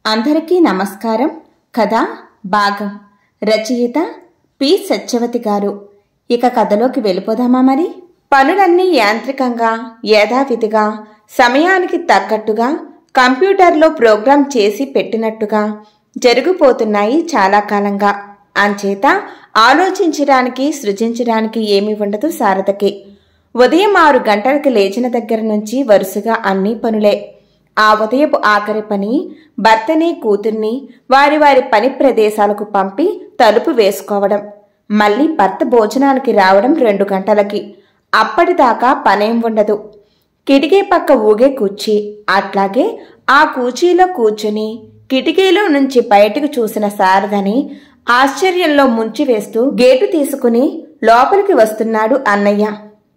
అందరికీ నమస్కారం కథ భాగం రచయిత పి సత్యవతి గారు ఇక కథలోకి వెళ్ళిపోదామా మరి పనులన్నీ యాంత్రికంగా యథావిధిగా సమయానికి తగ్గట్టుగా కంప్యూటర్లో ప్రోగ్రాం చేసి పెట్టినట్టుగా జరిగిపోతున్నాయి చాలా కాలంగా అంచేత ఆలోచించడానికి సృజించడానికి ఏమీ ఉండదు శారదకి ఉదయం ఆరు గంటలకు లేచిన దగ్గర నుంచి వరుసగా అన్ని పనులే ఆ ఉదయపు ఆఖరి పని భర్తని కూతుర్ని వారి వారి పని ప్రదేశాలకు పంపి తలుపు వేసుకోవడం మళ్ళీ భర్త భోజనానికి రావడం రెండు గంటలకి అప్పటిదాకా పనేం ఉండదు కిటికీ పక్క ఊగే కూర్చి అట్లాగే ఆ కూచీలో కూర్చుని కిటికీలో నుంచి బయటకు చూసిన శారదని ఆశ్చర్యంలో ముంచివేస్తూ గేటు తీసుకుని లోపలికి వస్తున్నాడు అన్నయ్య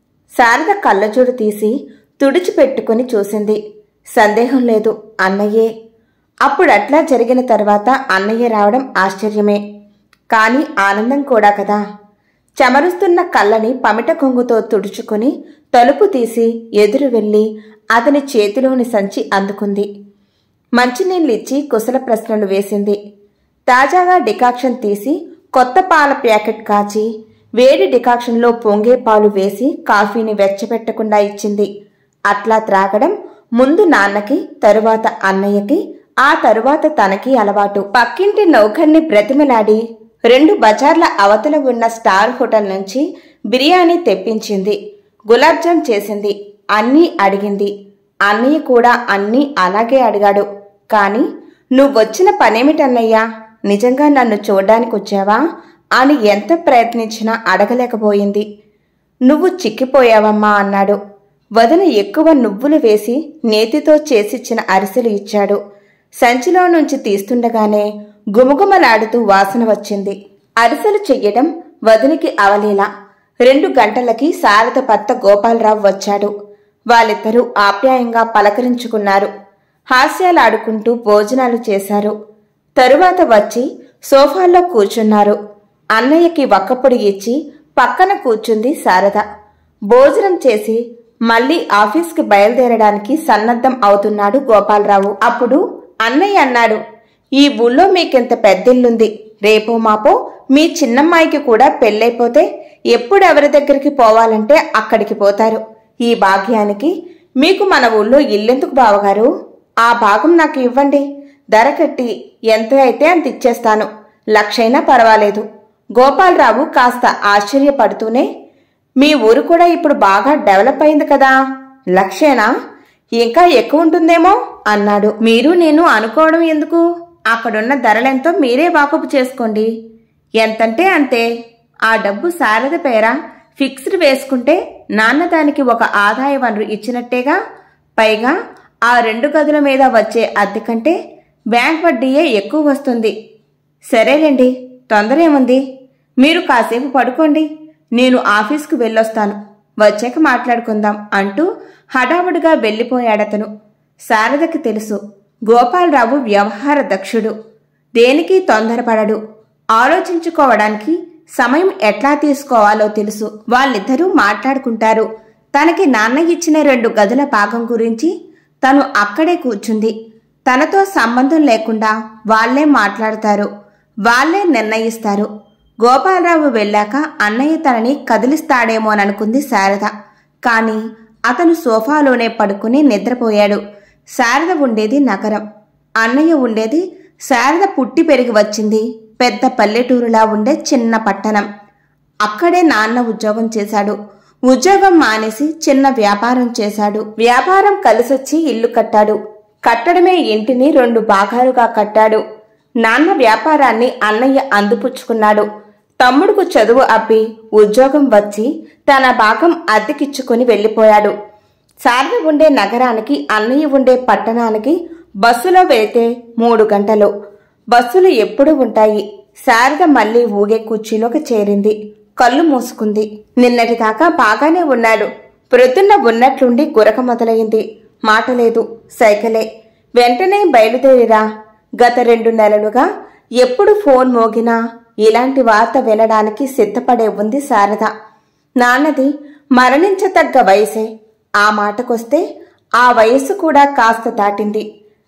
శారద కళ్ళజోడు తీసి తుడిచిపెట్టుకుని చూసింది సందేహం లేదు అన్నయ్యే అప్పుడట్లా జరిగిన తర్వాత అన్నయ్య రావడం ఆశ్చర్యమే కాని ఆనందం కూడా కదా చెమరుస్తున్న కళ్ళని పమిట కొంగుతో తుడుచుకుని తలుపు తీసి ఎదురు వెళ్ళి అతని చేతిలోని సంచి అందుకుంది మంచినీళ్ళిచ్చి కుశల ప్రశ్నలు వేసింది తాజాగా డికాక్షన్ తీసి కొత్త పాల ప్యాకెట్ కాచి వేడి డికాక్షన్లో పొంగే పాలు వేసి కాఫీని వెచ్చబెట్టకుండా ఇచ్చింది అట్లా త్రాగడం ముందు నాన్నకి తరువాత అన్నయ్యకి ఆ తరువాత తనకి అలవాటు పక్కింటి నౌకర్ని బ్రతిమలాడి రెండు బజార్ల అవతల ఉన్న స్టార్ హోటల్ నుంచి బిర్యానీ తెప్పించింది గులాబ్జామ్ చేసింది అన్నీ అడిగింది అన్నయ్య కూడా అన్నీ అలాగే అడిగాడు కాని నువ్వొచ్చిన పనేమిటన్నయ్యా నిజంగా నన్ను చూడ్డానికి వచ్చావా అని ఎంత ప్రయత్నించినా అడగలేకపోయింది నువ్వు చిక్కిపోయావమ్మా అన్నాడు వదన ఎక్కువ నువ్వులు వేసి నేతితో చేసిచ్చిన అరిసెలు ఇచ్చాడు సంచిలో నుంచి తీస్తుండగానే గుమగుమలాడుతూ వాసన వచ్చింది అరిసెలు చెయ్యడం వదినికి అవలీలా రెండు గంటలకి శారద భర్త గోపాలరావు వచ్చాడు వాళ్ళిద్దరూ ఆప్యాయంగా పలకరించుకున్నారు హాస్యాలాడుకుంటూ భోజనాలు చేశారు తరువాత వచ్చి సోఫాల్లో కూర్చున్నారు అన్నయ్యకి వక్కపొడి ఇచ్చి పక్కన కూర్చుంది శారద భోజనం చేసి మళ్ళీ ఆఫీస్కి బయలుదేరడానికి సన్నద్ధం అవుతున్నాడు గోపాలరావు అప్పుడు అన్నయ్య అన్నాడు ఈ ఊళ్ళో మీకింత పెద్దిల్లుంది రేపో మాపో మీ చిన్నమ్మాయికి కూడా పెళ్ళైపోతే ఎప్పుడు ఎవరి దగ్గరికి పోవాలంటే అక్కడికి పోతారు ఈ భాగ్యానికి మీకు మన ఊళ్ళో ఇల్లెందుకు బావగారు ఆ భాగం నాకు ఇవ్వండి ధర కట్టి ఎంత అయితే అంత ఇచ్చేస్తాను లక్షైనా పర్వాలేదు గోపాలరావు కాస్త ఆశ్చర్యపడుతూనే మీ ఊరు కూడా ఇప్పుడు బాగా డెవలప్ అయింది కదా లక్షేనా ఇంకా ఎక్కువ ఉంటుందేమో అన్నాడు మీరు నేను అనుకోవడం ఎందుకు అక్కడున్న ధరలెంతో మీరే వాకపు చేసుకోండి ఎంతంటే అంతే ఆ డబ్బు శారద పేర ఫిక్స్డ్ వేసుకుంటే నాన్న దానికి ఒక ఆదాయ వనరు ఇచ్చినట్టేగా పైగా ఆ రెండు గదుల మీద వచ్చే అద్దె కంటే బ్యాంక్ వడ్డీయే ఎక్కువ వస్తుంది సరేలేండి తొందర ఏముంది మీరు కాసేపు పడుకోండి నేను ఆఫీస్కు వెళ్ళొస్తాను వచ్చాక మాట్లాడుకుందాం అంటూ హడావుడిగా వెళ్ళిపోయాడతను శారదకి తెలుసు గోపాలరావు వ్యవహార దక్షుడు దేనికి తొందరపడడు ఆలోచించుకోవడానికి సమయం ఎట్లా తీసుకోవాలో తెలుసు వాళ్ళిద్దరూ మాట్లాడుకుంటారు తనకి నాన్న ఇచ్చిన రెండు గదుల భాగం గురించి తను అక్కడే కూర్చుంది తనతో సంబంధం లేకుండా వాళ్లే మాట్లాడతారు వాళ్లే నిర్ణయిస్తారు గోపాలరావు వెళ్ళాక అన్నయ్య తనని కదిలిస్తాడేమోననుకుంది శారద కాని అతను సోఫాలోనే పడుకుని నిద్రపోయాడు శారద ఉండేది నగరం అన్నయ్య ఉండేది శారద పుట్టి పెరిగి వచ్చింది పెద్ద పల్లెటూరులా ఉండే చిన్న పట్టణం అక్కడే నాన్న ఉద్యోగం చేశాడు ఉద్యోగం మానేసి చిన్న వ్యాపారం చేశాడు వ్యాపారం కలిసొచ్చి ఇల్లు కట్టాడు కట్టడమే ఇంటిని రెండు భాగాలుగా కట్టాడు నాన్న వ్యాపారాన్ని అన్నయ్య అందిపుచ్చుకున్నాడు తమ్ముడుకు చదువు అబ్బి ఉద్యోగం వచ్చి తన భాగం అద్దెకిచ్చుకుని వెళ్ళిపోయాడు శారద ఉండే నగరానికి అన్నయ్య ఉండే పట్టణానికి బస్సులో వెళితే మూడు గంటలు బస్సులు ఎప్పుడు ఉంటాయి శారద మళ్ళీ ఊగే కుర్చీలోకి చేరింది కళ్ళు మూసుకుంది నిన్నటిదాకా బాగానే ఉన్నాడు ప్రొద్దున్న ఉన్నట్లుండి గురక మొదలైంది మాట లేదు సైకిలే వెంటనే బయలుదేరిరా గత రెండు నెలలుగా ఎప్పుడు ఫోన్ మోగినా ఇలాంటి వార్త వినడానికి సిద్ధపడే ఉంది శారద నాన్నది మరణించతగ్గ వయసే ఆ మాటకొస్తే ఆ వయస్సు కూడా కాస్త దాటింది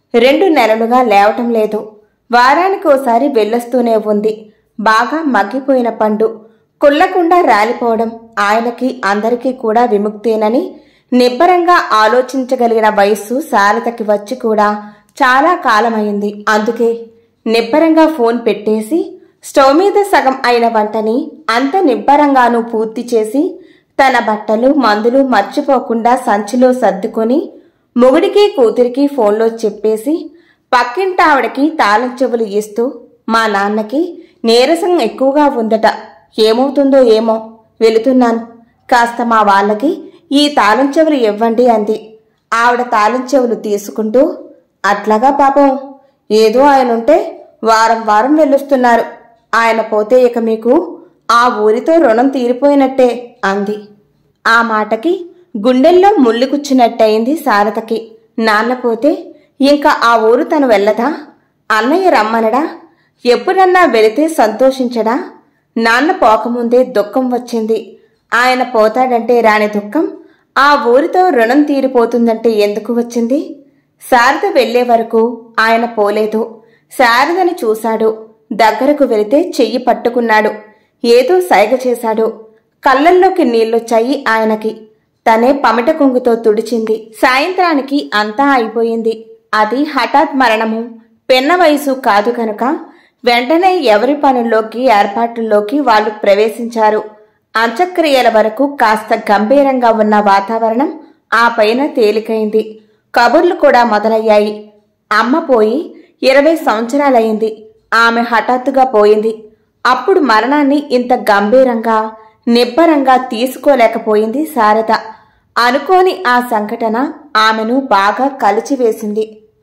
రెండు నెలలుగా లేవటం లేదు వారానికి ఓసారి వెళ్ళొస్తూనే ఉంది బాగా మగ్గిపోయిన పండు కుళ్ళకుండా రాలిపోవడం ఆయనకి అందరికీ కూడా విముక్తేనని నిబ్బరంగా ఆలోచించగలిగిన వయస్సు శారదకి వచ్చి కూడా చాలా కాలమైంది అందుకే నిబ్బరంగా ఫోన్ పెట్టేసి స్టవ్ మీద సగం అయిన వంటని అంత నిబ్బరంగానూ పూర్తి చేసి తన బట్టలు మందులు మర్చిపోకుండా సంచిలో సర్దుకొని మొగుడికి కూతురికి ఫోన్లో చెప్పేసి పక్కింటి ఆవిడకి తాళం చెవులు ఇస్తూ మా నాన్నకి నీరసం ఎక్కువగా ఉందట ఏమవుతుందో ఏమో వెళుతున్నాను కాస్త మా వాళ్ళకి ఈ తాళం చెవులు ఇవ్వండి అంది ఆవిడ తాళం చెవులు తీసుకుంటూ అట్లాగా పాపం ఏదో ఆయన ఉంటే వారం వారం వెళ్ళొస్తున్నారు ఆయన పోతే ఇక మీకు ఆ ఊరితో రుణం తీరిపోయినట్టే అంది ఆ మాటకి గుండెల్లో ముళ్ళు కుచ్చినట్టయింది శారదకి నాన్న పోతే ఇంకా ఆ ఊరు తను వెళ్ళదా అన్నయ్య రమ్మనడా ఎప్పుడన్నా వెళితే సంతోషించడా నాన్న పోకముందే దుఃఖం వచ్చింది ఆయన పోతాడంటే రాని దుఃఖం ఆ ఊరితో రుణం తీరిపోతుందంటే ఎందుకు వచ్చింది శారద వెళ్లే వరకు ఆయన పోలేదు శారదని చూశాడు దగ్గరకు వెళితే చెయ్యి పట్టుకున్నాడు ఏదో సైగ చేశాడు కళ్ళల్లోకి నీళ్లొచ్చాయి ఆయనకి తనే పమిట కొంగుతో తుడిచింది సాయంత్రానికి అంతా అయిపోయింది అది హఠాత్ మరణము పెన్న వయసు కాదు కనుక వెంటనే ఎవరి పనుల్లోకి ఏర్పాట్లలోకి వాళ్ళు ప్రవేశించారు అంత్యక్రియల వరకు కాస్త గంభీరంగా ఉన్న వాతావరణం ఆ పైన తేలికైంది కబుర్లు కూడా మొదలయ్యాయి అమ్మ పోయి ఇరవై సంవత్సరాలయ్యింది ఆమె హఠాత్తుగా పోయింది అప్పుడు మరణాన్ని ఇంత గంభీరంగా నిబ్బరంగా తీసుకోలేకపోయింది శారద అనుకోని ఆ సంఘటన ఆమెను బాగా కలిచివేసింది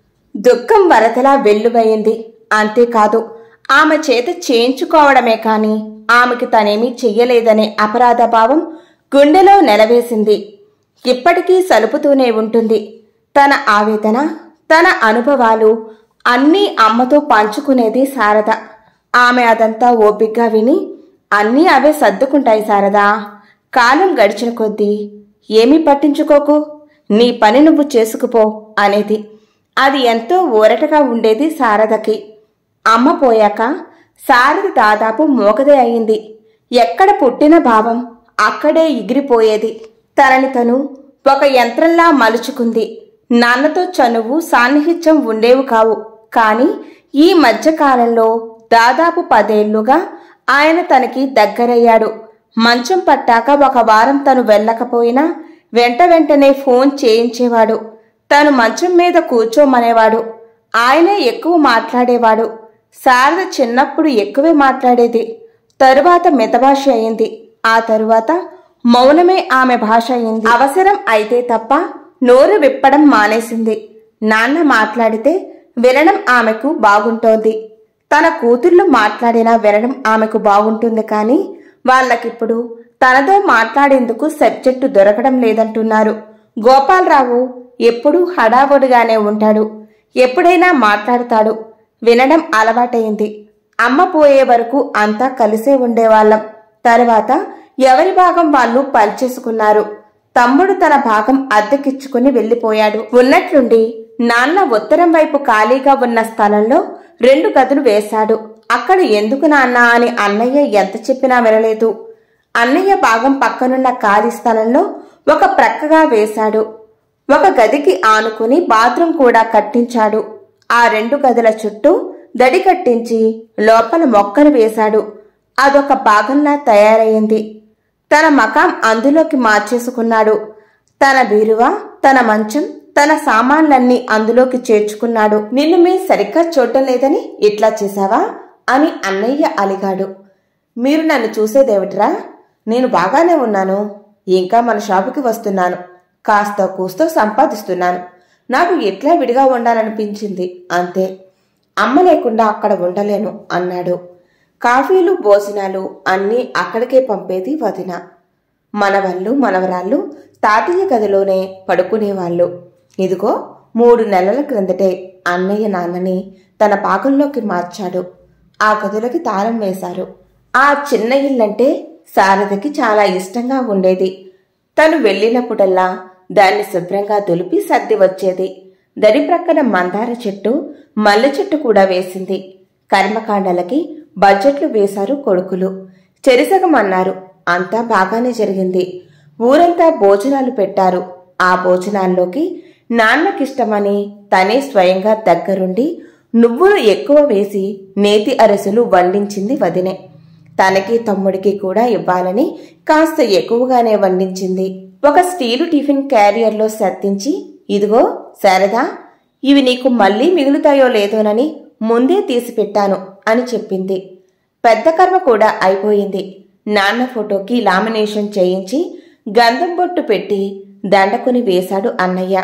దుఃఖం వరదలా వెల్లువయింది అంతేకాదు ఆమె చేత చేయించుకోవడమే కాని ఆమెకి తనేమీ చెయ్యలేదనే అపరాధ భావం గుండెలో నెలవేసింది ఇప్పటికీ సలుపుతూనే ఉంటుంది తన ఆవేదన తన అనుభవాలు అన్నీ అమ్మతో పంచుకునేది శారద ఆమె అదంతా ఓపిగ్గా విని అన్నీ అవే సర్దుకుంటాయి శారదా కాలం గడిచిన కొద్దీ ఏమీ పట్టించుకోకు నీ పని నువ్వు చేసుకుపో అనేది అది ఎంతో ఊరటగా ఉండేది శారదకి అమ్మ పోయాక శారద దాదాపు మోగదే అయింది ఎక్కడ పుట్టిన భావం అక్కడే ఎగిరిపోయేది తనని తను ఒక యంత్రంలా మలుచుకుంది నాన్నతో చనువు సాన్నిహిత్యం ఉండేవి కావు కాని ఈ మధ్యకాలంలో దాదాపు పదేళ్లుగా ఆయన తనకి దగ్గరయ్యాడు మంచం పట్టాక ఒక వారం తను వెళ్ళకపోయినా వెంట వెంటనే ఫోన్ చేయించేవాడు తను మంచం మీద కూర్చోమనేవాడు ఆయనే ఎక్కువ మాట్లాడేవాడు శారద చిన్నప్పుడు ఎక్కువే మాట్లాడేది తరువాత మితభాష అయింది ఆ తరువాత మౌనమే ఆమె భాష అయింది అవసరం అయితే తప్ప నోరు విప్పడం మానేసింది నాన్న మాట్లాడితే వినడం ఆమెకు బాగుంటోంది తన కూతుర్లు మాట్లాడినా వినడం ఆమెకు బాగుంటుంది కానీ వాళ్ళకిప్పుడు తనతో మాట్లాడేందుకు సబ్జెక్టు దొరకడం లేదంటున్నారు గోపాలరావు ఎప్పుడూ హడావుడిగానే ఉంటాడు ఎప్పుడైనా మాట్లాడతాడు వినడం అలవాటైంది అమ్మ పోయే వరకు అంతా కలిసే ఉండేవాళ్ళం తర్వాత ఎవరి భాగం వాళ్ళు పనిచేసుకున్నారు తమ్ముడు తన భాగం అద్దెకిచ్చుకుని వెళ్లిపోయాడు ఉన్నట్లుండి నాన్న ఉత్తరం వైపు ఖాళీగా ఉన్న స్థలంలో రెండు గదులు వేశాడు అక్కడ ఎందుకు నాన్న అని అన్నయ్య ఎంత చెప్పినా వినలేదు అన్నయ్య భాగం పక్కనున్న ఖాళీ స్థలంలో ఒక ప్రక్కగా వేశాడు ఒక గదికి ఆనుకుని బాత్రూం కూడా కట్టించాడు ఆ రెండు గదుల చుట్టూ దడి కట్టించి లోపల మొక్కలు వేశాడు అదొక భాగంలా తయారయింది తన మకాం అందులోకి మార్చేసుకున్నాడు తన బీరువా తన మంచం తన సామాన్లన్నీ అందులోకి చేర్చుకున్నాడు నిన్ను మీ సరిగ్గా చూడటం లేదని ఇట్లా చేశావా అని అన్నయ్య అలిగాడు మీరు నన్ను చూసేదేమిట్రా నేను బాగానే ఉన్నాను ఇంకా మన షాపుకి వస్తున్నాను కాస్త కూస్తో సంపాదిస్తున్నాను నాకు ఎట్లా విడిగా ఉండాలనిపించింది అంతే అమ్మ లేకుండా అక్కడ ఉండలేను అన్నాడు కాఫీలు భోజనాలు అన్నీ అక్కడికే పంపేది వదిన మనవళ్ళు మనవరాళ్ళు తాతయ్య గదిలోనే పడుకునేవాళ్ళు ఇదిగో మూడు నెలల క్రిందటే అన్నయ్య నాన్నని తన పాకంలోకి మార్చాడు ఆ గదులకి తాళం వేశారు ఆ చిన్న ఇల్లంటే శారదకి చాలా ఇష్టంగా ఉండేది తను వెళ్ళినప్పుడల్లా దాన్ని శుభ్రంగా దులిపి సర్ది వచ్చేది దరి ప్రక్కన మందార చెట్టు మల్లె చెట్టు కూడా వేసింది కర్మకాండలకి బడ్జెట్లు వేశారు కొడుకులు చెరిసగం అన్నారు అంతా బాగానే జరిగింది ఊరంతా భోజనాలు పెట్టారు ఆ భోజనాల్లోకి నాన్నకిష్టమని తనే స్వయంగా దగ్గరుండి నువ్వులు ఎక్కువ వేసి నేతి అరసులు వండించింది వదినే తనకి తమ్ముడికి కూడా ఇవ్వాలని కాస్త ఎక్కువగానే వండించింది ఒక స్టీలు టిఫిన్ క్యారియర్లో సర్దించి ఇదిగో శారదా ఇవి నీకు మళ్ళీ మిగులుతాయో లేదోనని ముందే తీసిపెట్టాను అని చెప్పింది పెద్ద కర్మ కూడా అయిపోయింది నాన్న ఫోటోకి లామినేషన్ చేయించి గంధం బొట్టు పెట్టి దండకుని వేశాడు అన్నయ్య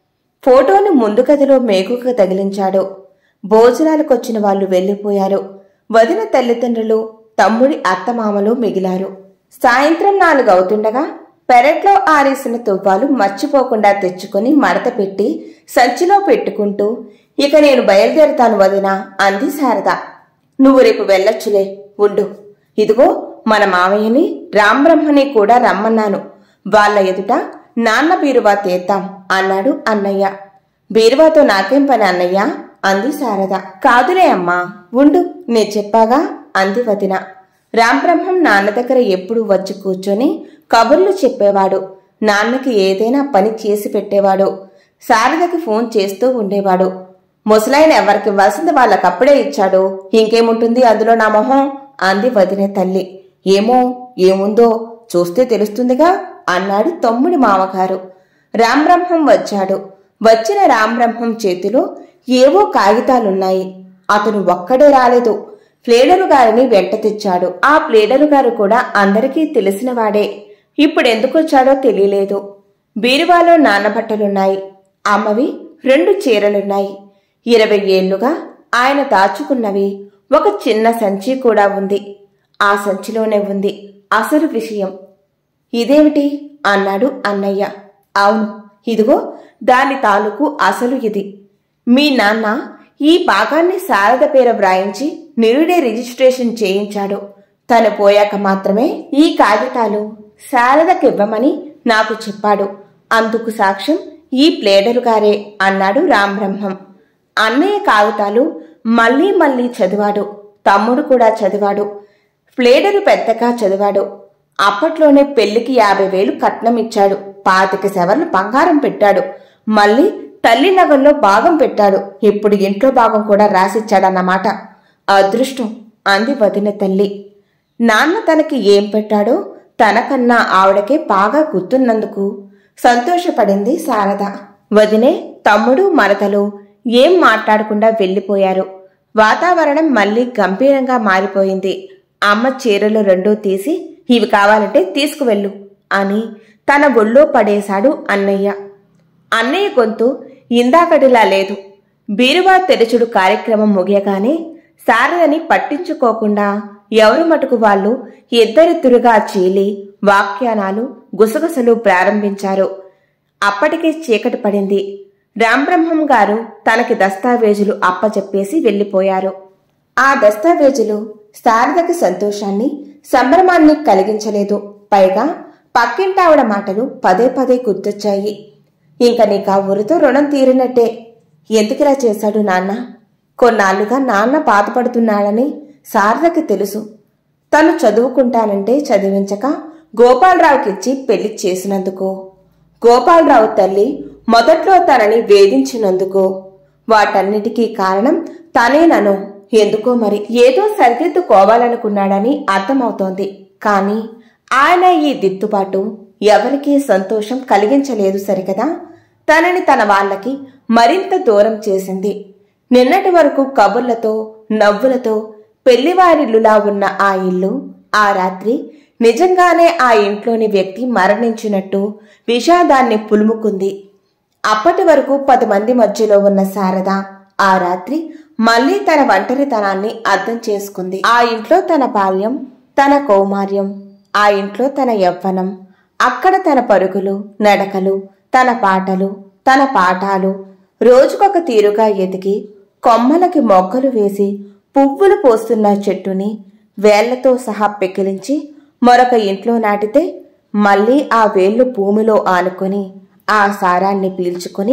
ఫోటోని ముందు గదిలో మేకుకు తగిలించాడు భోజనాలకొచ్చిన వాళ్ళు వెళ్లిపోయారు వదిన తల్లిదండ్రులు తమ్ముడి అత్తమామలు మిగిలారు సాయంత్రం నాలుగు అవుతుండగా పెరట్లో ఆరేసిన తువ్వాలు మర్చిపోకుండా తెచ్చుకుని మడత పెట్టి సంచిలో పెట్టుకుంటూ ఇక నేను బయలుదేరుతాను వదినా అంది శారద నువ్వు రేపు వెళ్ళొచ్చులే ఉండు ఇదిగో మన మావయ్యని రాంబ్రహ్మని కూడా రమ్మన్నాను వాళ్ళ ఎదుట నాన్న బీరువా తీద్దాం అన్నాడు అన్నయ్య బీరువాతో నాకేం పని అన్నయ్య అంది శారద కాదులే అమ్మా ఉండు నే చెప్పాగా అంది వదిన రాంబ్రహ్మం నాన్న దగ్గర ఎప్పుడు వచ్చి కూర్చొని కబుర్లు చెప్పేవాడు నాన్నకి ఏదైనా పని చేసి పెట్టేవాడు శారదకి ఫోన్ చేస్తూ ఉండేవాడు ముసలాయన ఎవరికి ఇవ్వాల్సింది వాళ్ళకప్పుడే ఇచ్చాడు ఇంకేముంటుంది అందులో నా మొహం అంది వదిన తల్లి ఏమో ఏముందో చూస్తే తెలుస్తుందిగా అన్నాడు తమ్ముడి మామగారు రాంబ్రహ్మం వచ్చాడు వచ్చిన రాంబ్రహ్మం చేతిలో ఏవో కాగితాలున్నాయి అతను ఒక్కడే రాలేదు ప్లేడరు గారిని వెంట తెచ్చాడు ఆ ప్లేడరు గారు కూడా అందరికీ తెలిసినవాడే ఇప్పుడెందుకొచ్చాడో తెలియలేదు బీరువాలో నాన్నబట్టలున్నాయి అమ్మవి రెండు చీరలున్నాయి ఇరవై ఏళ్లుగా ఆయన దాచుకున్నవి ఒక చిన్న సంచి కూడా ఉంది ఆ సంచిలోనే ఉంది అసలు విషయం ఇదేమిటి అన్నాడు అన్నయ్య అవును ఇదిగో దాని తాలూకు అసలు ఇది మీ నాన్న ఈ భాగాన్ని శారద పేర వ్రాయించి నిరుడే రిజిస్ట్రేషన్ చేయించాడు తను పోయాక మాత్రమే ఈ కాగితాలు శారదకివ్వమని నాకు చెప్పాడు అందుకు సాక్ష్యం ఈ ప్లేడరు గారే అన్నాడు రాంబ్రహ్మం అన్నయ్య కాగితాలు మళ్ళీ మళ్ళీ చదివాడు తమ్ముడు కూడా చదివాడు ప్లేడరు పెద్దగా చదివాడు అప్పట్లోనే పెళ్లికి యాభై వేలు కట్నం ఇచ్చాడు పాతిక సెవర్లు బంగారం పెట్టాడు మళ్ళీ తల్లి నగల్లో భాగం పెట్టాడు ఇప్పుడు ఇంట్లో భాగం కూడా రాసిచ్చాడన్నమాట అదృష్టం అంది వదిన తల్లి నాన్న తనకి ఏం పెట్టాడో తనకన్నా ఆవిడకే బాగా గుర్తున్నందుకు సంతోషపడింది శారద వదినే తమ్ముడు మరదలు ఏం మాట్లాడకుండా వెళ్ళిపోయారు వాతావరణం మళ్ళీ గంభీరంగా మారిపోయింది అమ్మ చీరలు రెండూ తీసి ఇవి కావాలంటే తీసుకువెళ్ళు అని తన ఒళ్ళో పడేశాడు అన్నయ్య అన్నయ్య గొంతు ఇందాకటిలా లేదు బీరువా తెరచుడు కార్యక్రమం ముగియగానే శారదని పట్టించుకోకుండా ఎవరు మటుకు వాళ్ళు ఇద్దరిద్దరుగా చీలి వాక్యానాలు గుసగుసలు ప్రారంభించారు అప్పటికే చీకటి పడింది రాంబ్రహ్మం గారు తనకి దస్తావేజులు అప్పచెప్పేసి వెళ్ళిపోయారు ఆ దస్తావేజులు శారదకి సంతోషాన్ని సంభ్రమాన్ని కలిగించలేదు పైగా పక్కింటావిడ మాటలు పదే పదే గుర్తొచ్చాయి ఇంక నీకు ఆ ఊరితో రుణం తీరినట్టే ఎందుకిలా చేశాడు నాన్న కొన్నాళ్లుగా నాన్న బాధపడుతున్నాడని శారదకి తెలుసు తను చదువుకుంటానంటే చదివించక గోపాలరావుకిచ్చి పెళ్లి చేసినందుకు గోపాలరావు తల్లి మొదట్లో తనని వేధించినందుకు వాటన్నిటికీ కారణం తనేనను ఎందుకో మరి ఏదో సరిదిద్దుకోవాలనుకున్నాడని అర్థమవుతోంది కాని ఆయన ఈ దిద్దుబాటు ఎవరికీ సంతోషం కలిగించలేదు సరికదా తనని తన వాళ్ళకి మరింత దూరం చేసింది నిన్నటి వరకు కబుర్లతో నవ్వులతో పెళ్లివారిల్లులా ఉన్న ఆ ఇల్లు ఆ రాత్రి నిజంగానే ఆ ఇంట్లోని వ్యక్తి మరణించినట్టు విషాదాన్ని పులుముకుంది అప్పటి వరకు పది మంది మధ్యలో ఉన్న శారద ఆ రాత్రి మళ్ళీ తన ఒంటరితనాన్ని అర్థం చేసుకుంది ఆ ఇంట్లో తన బాల్యం తన కౌమార్యం ఆ ఇంట్లో తన యవ్వనం అక్కడ తన పరుగులు నడకలు తన పాటలు తన పాఠాలు రోజుకొక తీరుగా ఎదిగి కొమ్మలకి మొగ్గలు వేసి పువ్వులు పోస్తున్న చెట్టుని వేళ్లతో సహా పెకిలించి మరొక ఇంట్లో నాటితే మళ్ళీ ఆ వేళ్లు భూమిలో ఆనుకొని ఆ సారాన్ని పీల్చుకొని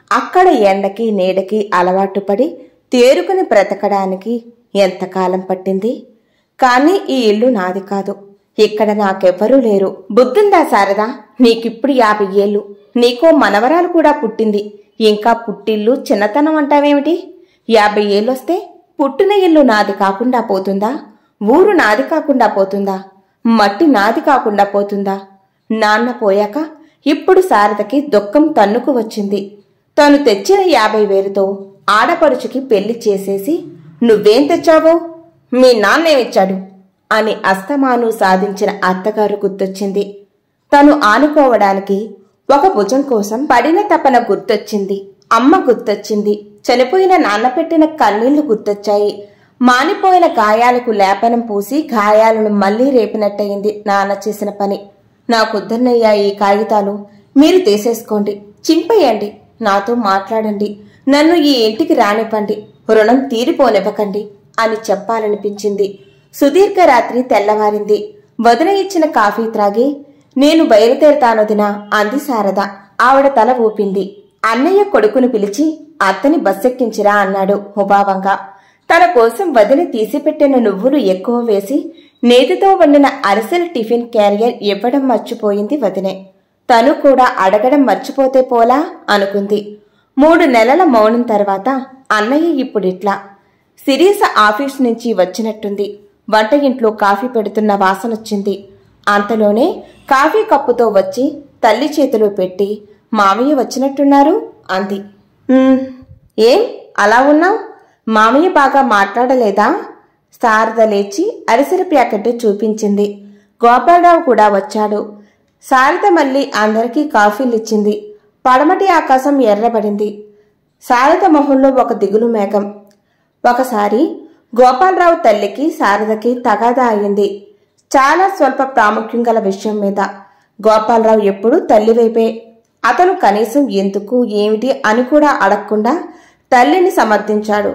అక్కడ ఎండకి నీడకి అలవాటు పడి తేరుకుని బ్రతకడానికి ఎంతకాలం పట్టింది కానీ ఈ ఇల్లు నాది కాదు ఇక్కడ నాకెవ్వరూ లేరు బుద్ధుందా శారదా నీకిప్పుడు యాభై ఏళ్ళు నీకో మనవరాలు కూడా పుట్టింది ఇంకా పుట్టిల్లు చిన్నతనం అంటావేమిటి యాభై ఏళ్ళొస్తే పుట్టిన ఇల్లు నాది కాకుండా పోతుందా ఊరు నాది కాకుండా పోతుందా మట్టి నాది కాకుండా పోతుందా నాన్న పోయాక ఇప్పుడు శారదకి దుఃఖం తన్నుకు వచ్చింది తను తెచ్చిన యాభై వేలుతో ఆడపడుచుకి పెళ్లి చేసేసి నువ్వేం తెచ్చావో మీ నాన్నేమిచ్చాడు అని అస్తమాను సాధించిన అత్తగారు గుర్తొచ్చింది తను ఆనుకోవడానికి ఒక భుజం కోసం పడిన తపన గుర్తొచ్చింది అమ్మ గుర్తొచ్చింది చనిపోయిన నాన్న పెట్టిన కన్నీళ్లు గుర్తొచ్చాయి మానిపోయిన గాయాలకు లేపనం పూసి గాయాలను మళ్లీ రేపినట్టయింది నాన్న చేసిన పని నాకొద్దన్నయ్యా ఈ కాగితాలు మీరు తీసేసుకోండి చింపేయండి నాతో మాట్లాడండి నన్ను ఈ ఇంటికి రానివ్వండి రుణం తీరిపోనివ్వకండి అని చెప్పాలనిపించింది సుదీర్ఘ రాత్రి తెల్లవారింది వదిన ఇచ్చిన కాఫీ త్రాగి నేను బయలుదేరుతానొదినా అంది శారద ఆవిడ తల ఊపింది అన్నయ్య కొడుకును పిలిచి అత్తని బస్సెక్కించిరా అన్నాడు ముభావంగా తన కోసం వదిన తీసిపెట్టిన నువ్వులు ఎక్కువ వేసి నేతితో వండిన అరిసెల టిఫిన్ క్యారియర్ ఇవ్వడం మర్చిపోయింది వదినే తను కూడా అడగడం మర్చిపోతే పోలా అనుకుంది మూడు నెలల మౌనం తర్వాత అన్నయ్య ఇప్పుడిట్లా సిరీస ఆఫీస్ నుంచి వచ్చినట్టుంది వంట ఇంట్లో కాఫీ పెడుతున్న వాసనొచ్చింది అంతలోనే కాఫీ కప్పుతో వచ్చి తల్లి చేతిలో పెట్టి మామయ్య వచ్చినట్టున్నారు అంది "ఉమ్, ఏం అలా ఉన్నావు మామయ్య బాగా మాట్లాడలేదా శారద లేచి అరిసెల ప్యాకెట్ చూపించింది గోపాలరావు కూడా వచ్చాడు శారద మళ్ళీ అందరికీ కాఫీలిచ్చింది పడమటి ఆకాశం ఎర్రబడింది శారద మొహంలో ఒక దిగులు మేఘం ఒకసారి గోపాలరావు తల్లికి శారదకి తగాదా అయింది చాలా స్వల్ప ప్రాముఖ్యం గల విషయం మీద గోపాలరావు ఎప్పుడూ తల్లి వైపే అతను కనీసం ఎందుకు ఏమిటి అని కూడా అడగకుండా తల్లిని సమర్థించాడు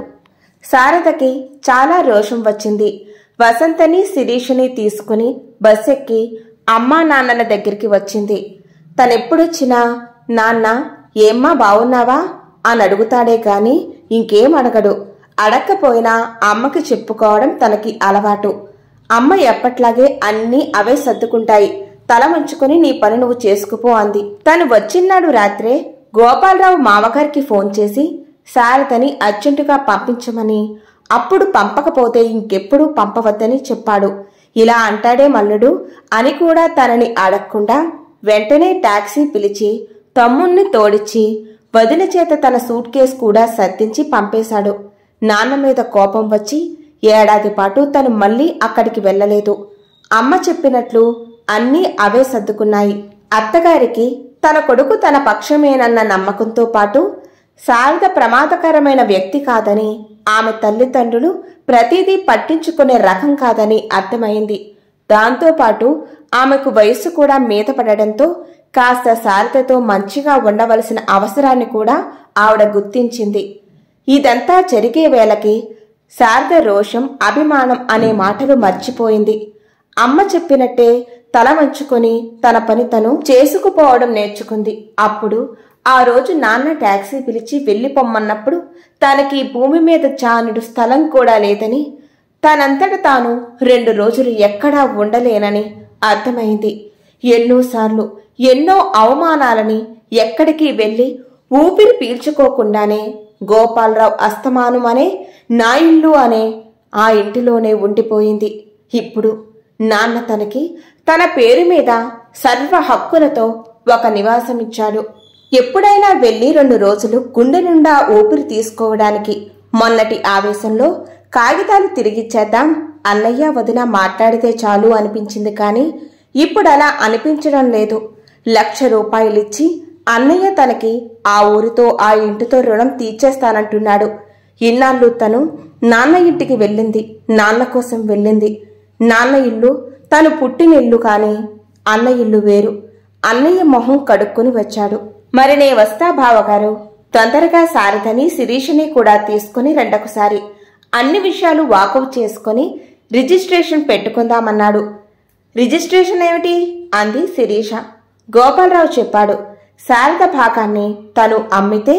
శారదకి చాలా రోషం వచ్చింది వసంతని శిరీషని తీసుకుని బస్ ఎక్కి అమ్మా నాన్నల దగ్గరికి వచ్చింది తనెప్పుడొచ్చినా నాన్న ఏమ్మా బావున్నావా అని అడుగుతాడే గాని ఇంకేం అడగడు అడక్కపోయినా అమ్మకి చెప్పుకోవడం తనకి అలవాటు అమ్మ ఎప్పట్లాగే అన్నీ అవే సర్దుకుంటాయి తల వంచుకుని నీ పని నువ్వు చేసుకుపో అంది తను వచ్చిన్నాడు రాత్రే గోపాలరావు మామగారికి ఫోన్ చేసి శారదని అర్జెంటుగా పంపించమని అప్పుడు పంపకపోతే ఇంకెప్పుడు పంపవద్దని చెప్పాడు ఇలా అంటాడే మల్లుడు అని కూడా తనని అడగకుండా వెంటనే టాక్సీ పిలిచి తమ్ముణ్ణి తోడిచ్చి వదిన చేత తన సూట్ కేస్ కూడా సర్దించి పంపేశాడు నాన్న మీద కోపం వచ్చి ఏడాది పాటు తను మళ్ళీ అక్కడికి వెళ్ళలేదు అమ్మ చెప్పినట్లు అన్నీ అవే సర్దుకున్నాయి అత్తగారికి తన కొడుకు తన పక్షమేనన్న నమ్మకంతో పాటు శారద ప్రమాదకరమైన వ్యక్తి కాదని ఆమె తల్లిదండ్రులు ప్రతిదీ పట్టించుకునే రకం కాదని అర్థమైంది దాంతోపాటు ఆమెకు వయస్సు కూడా మీద పడడంతో కాస్త శారదతో మంచిగా ఉండవలసిన అవసరాన్ని కూడా ఆవిడ గుర్తించింది ఇదంతా జరిగే వేళకి శారద రోషం అభిమానం అనే మాటలు మర్చిపోయింది అమ్మ చెప్పినట్టే తల వంచుకొని తన పని తను చేసుకుపోవడం నేర్చుకుంది అప్పుడు ఆ రోజు నాన్న టాక్సీ పిలిచి వెళ్ళిపోమ్మన్నప్పుడు తనకి భూమి మీద చానుడు స్థలం కూడా లేదని తనంతట తాను రెండు రోజులు ఎక్కడా ఉండలేనని అర్థమైంది ఎన్నోసార్లు ఎన్నో అవమానాలని ఎక్కడికి వెళ్ళి ఊపిరి పీల్చుకోకుండానే గోపాలరావు అస్తమానం అనే నా ఇల్లు అనే ఆ ఇంటిలోనే ఉండిపోయింది ఇప్పుడు నాన్న తనకి తన పేరు మీద సర్వ హక్కులతో ఒక నివాసమిచ్చాడు ఎప్పుడైనా వెళ్ళి రెండు రోజులు గుండె నిండా ఊపిరి తీసుకోవడానికి మొన్నటి ఆవేశంలో కాగితాలు తిరిగిచ్చేద్దాం అన్నయ్య వదిన మాట్లాడితే చాలు అనిపించింది కానీ ఇప్పుడు అలా అనిపించడం లేదు లక్ష రూపాయలిచ్చి అన్నయ్య తనకి ఆ ఊరితో ఆ ఇంటితో రుణం తీర్చేస్తానంటున్నాడు ఇన్నాళ్ళు తను నాన్న ఇంటికి వెళ్ళింది నాన్న కోసం వెళ్ళింది నాన్న ఇల్లు తను పుట్టిన ఇల్లు కాని అన్న ఇల్లు వేరు అన్నయ్య మొహం కడుక్కుని వచ్చాడు మరి నే వస్తా బావగారు తొందరగా శారదని శిరీషని కూడా తీసుకుని రెండొకసారి అన్ని విషయాలు వాకౌట్ చేసుకుని రిజిస్ట్రేషన్ పెట్టుకుందామన్నాడు రిజిస్ట్రేషన్ ఏమిటి అంది శిరీష గోపాలరావు చెప్పాడు శారద భాగాన్ని తను అమ్మితే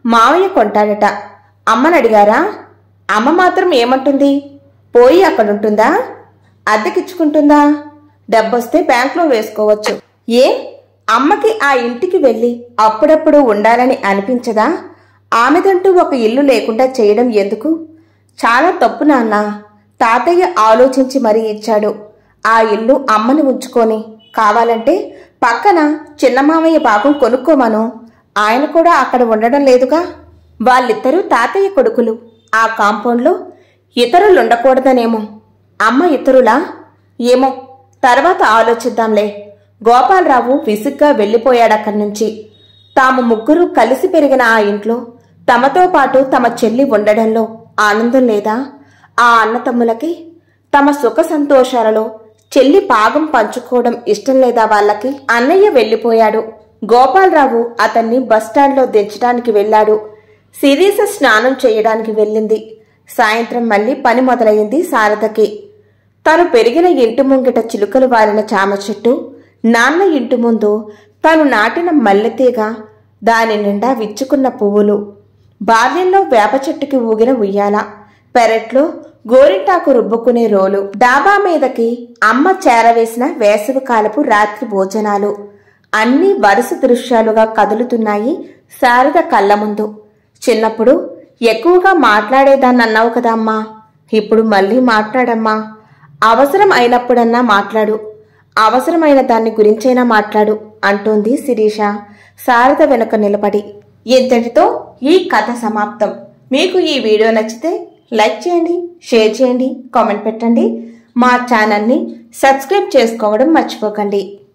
మావయ్య కొంటాడట అమ్మని అడిగారా అమ్మ మాత్రం ఏమంటుంది పోయి అక్కడుంటుందా అద్దెకిచ్చుకుంటుందా డబ్బొస్తే బ్యాంకులో వేసుకోవచ్చు ఏ అమ్మకి ఆ ఇంటికి వెళ్ళి అప్పుడప్పుడు ఉండాలని అనిపించదా ఆమెదంటూ ఒక ఇల్లు లేకుండా చేయడం ఎందుకు చాలా తప్పు నాన్న తాతయ్య ఆలోచించి మరీ ఇచ్చాడు ఆ ఇల్లు అమ్మని ఉంచుకొని కావాలంటే పక్కన చిన్న మామయ్య భాగం కొనుక్కోమను ఆయన కూడా అక్కడ ఉండడం లేదుగా వాళ్ళిద్దరూ తాతయ్య కొడుకులు ఆ కాంపౌండ్లో ఇతరులుండకూడదనేమో అమ్మ ఇతరులా ఏమో తర్వాత ఆలోచిద్దాంలే గోపాలరావు విసుగ్గా వెళ్ళిపోయాడక్కడి నుంచి తాము ముగ్గురు కలిసి పెరిగిన ఆ ఇంట్లో తమతో పాటు తమ చెల్లి ఉండడంలో ఆనందం లేదా ఆ అన్నతమ్ములకి తమ సుఖ సంతోషాలలో చెల్లి పాగం పంచుకోవడం ఇష్టం లేదా వాళ్ళకి అన్నయ్య వెళ్ళిపోయాడు గోపాలరావు అతన్ని బస్టాండ్లో దించడానికి వెళ్ళాడు శిరీష స్నానం చేయడానికి వెళ్ళింది సాయంత్రం మళ్ళీ పని మొదలైంది శారదకి తను పెరిగిన ఇంటి ముంగిట చిలుకలు వారిన చామ చెట్టు నాన్న ఇంటి ముందు తాను నాటిన మల్లెతీగ దాని నిండా విచ్చుకున్న పువ్వులు బాల్యంలో వేప చెట్టుకి ఊగిన ఉయ్యాల పెరట్లో గోరింటాకు రుబ్బుకునే రోలు డాబా మీదకి అమ్మ చేరవేసిన వేసవి కాలపు రాత్రి భోజనాలు అన్నీ వరుస దృశ్యాలుగా కదులుతున్నాయి శారద కళ్ళ ముందు చిన్నప్పుడు ఎక్కువగా మాట్లాడేదాన్ని అన్నావు కదా అమ్మా ఇప్పుడు మళ్ళీ మాట్లాడమ్మా అవసరం అయినప్పుడన్నా మాట్లాడు అవసరమైన దాన్ని గురించైనా మాట్లాడు అంటోంది శిరీష శారద వెనుక నిలబడి ఇంతటితో ఈ కథ సమాప్తం మీకు ఈ వీడియో నచ్చితే లైక్ చేయండి షేర్ చేయండి కామెంట్ పెట్టండి మా ఛానల్ని సబ్స్క్రైబ్ చేసుకోవడం మర్చిపోకండి